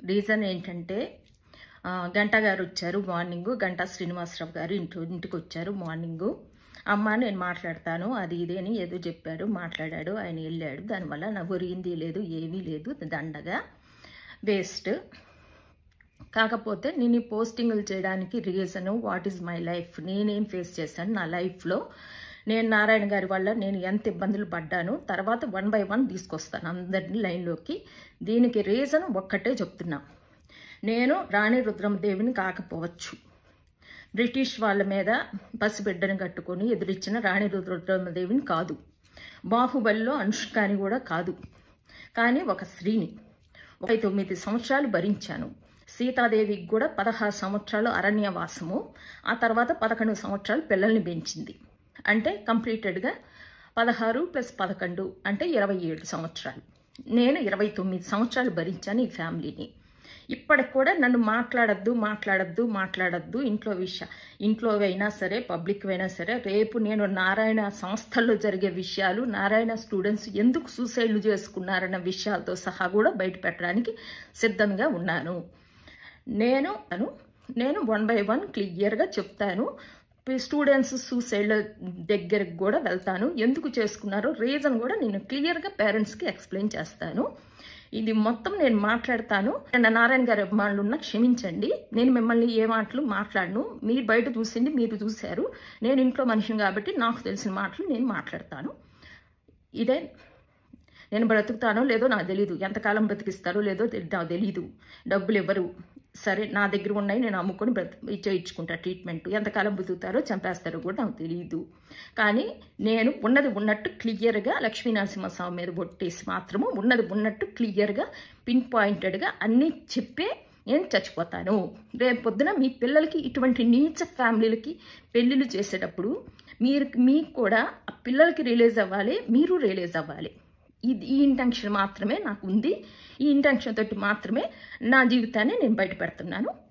reason ఏంటంటే ఆ, గంట గారు వచ్చారు మార్నింగ్ గంట శ్రీనివాసరావు గారు ఇంటి ఇంటికి వచ్చారు మార్నింగ్ అమ్మ నేను మాట్లాడతాను అది ఇది అని ఏదో చెప్పారు మాట్లాడాడు ఆయన వెళ్ళాడు దానివల్ల నాకు ఒరిగింది లేదు ఏమీ లేదు దండగా వేస్ట్ కాకపోతే నేను ఈ పోస్టింగ్లు చేయడానికి reason what is my life నేనేం ఫేస్ చేశాను నా లైఫ్లో నేను నారాయణ గారి వల్ల నేను ఎంత ఇబ్బందులు పడ్డాను తర్వాత వన్ బై వన్ తీసుకొస్తాను అందరినీ లైన్లోకి దీనికి రీజన్ ఒక్కటే చెప్తున్నా నేను రాణి రుద్రమదేవిని కాకపోవచ్చు బ్రిటిష్ వాళ్ళ మీద పసిబిడ్డను కట్టుకొని ఎదురిచ్చిన రాణి రుద్రమదేవిని కాదు బాహుబలిలో అనుష్కాని కూడా కాదు కానీ ఒక స్త్రీని ఒక తొమ్మిది సంవత్సరాలు భరించాను సీతాదేవికి కూడా పదహారు సంవత్సరాలు అరణ్యవాసము ఆ తర్వాత పదకొండు సంవత్సరాలు పిల్లల్ని పెంచింది అంటే కంప్లీటెడ్గా పదహారు ప్లస్ పదకొండు అంటే ఇరవై ఏడు సంవత్సరాలు నేను ఇరవై తొమ్మిది సంవత్సరాలు భరించాను ఈ ఫ్యామిలీని ఇప్పటికి కూడా నన్ను మాట్లాడద్దు మాట్లాడద్దు మాట్లాడద్దు ఇంట్లో విషయ ఇంట్లో అయినా సరే పబ్లిక్ అయినా సరే రేపు నేను నారాయణ సంస్థల్లో జరిగే విషయాలు నారాయణ స్టూడెంట్స్ ఎందుకు సూసైడ్లు చేసుకున్నారన్న విషయాలతో సహా కూడా బయట పెట్టడానికి సిద్ధంగా ఉన్నాను నేను అను నేను వన్ బై వన్ క్లియర్గా చెప్తాను స్టూడెంట్స్ సూసైడ్ దగ్గరికి కూడా వెళ్తాను ఎందుకు చేసుకున్నారో రీజన్ కూడా నేను క్లియర్గా పేరెంట్స్కి ఎక్స్ప్లెయిన్ చేస్తాను ఇది మొత్తం నేను మాట్లాడతాను నా నారాయణ గారి అభిమానులు ఉన్న క్షమించండి నేను మిమ్మల్ని ఏ మాటలు మాట్లాడను మీరు బయట చూసింది మీరు చూశారు నేను ఇంట్లో మనిషిని కాబట్టి నాకు తెలిసిన మాటలు నేను మాట్లాడతాను ఇదే నేను బ్రతుకుతానో లేదో నాకు తెలీదు ఎంతకాలం బ్రతికిస్తారో లేదో తె- నాకు తెలీదు డబ్బులు ఇవ్వరు సరే నా దగ్గర ఉన్నాయి నేను అమ్ముకొని బ్రతి చేయించుకుంటా ట్రీట్మెంట్ ఎంతకాలం బతుకుతారో చంపేస్తారో కూడా నాకు తెలియదు కానీ నేను ఉన్నది ఉన్నట్టు క్లియర్గా లక్ష్మీనరసింహస్వామి మీద బొట్టేసి మాత్రము ఉన్నది ఉన్నట్టు క్లియర్గా పిన్ పాయింటెడ్గా అన్నీ చెప్పే నేను చచ్చిపోతాను రేపు పొద్దున మీ పిల్లలకి ఇటువంటి నీచ ఫ్యామిలీలకి పెళ్ళిళ్ళు చేసేటప్పుడు మీరు మీకు కూడా ఆ పిల్లలకి రిలీజ్ అవ్వాలి మీరు రిలీజ్ అవ్వాలి ఇది ఈ ఇంటెన్షన్ మాత్రమే నాకు ఉంది ఈ ఇంటెన్షన్ తోటి మాత్రమే నా జీవితాన్ని నేను బయట పెడుతున్నాను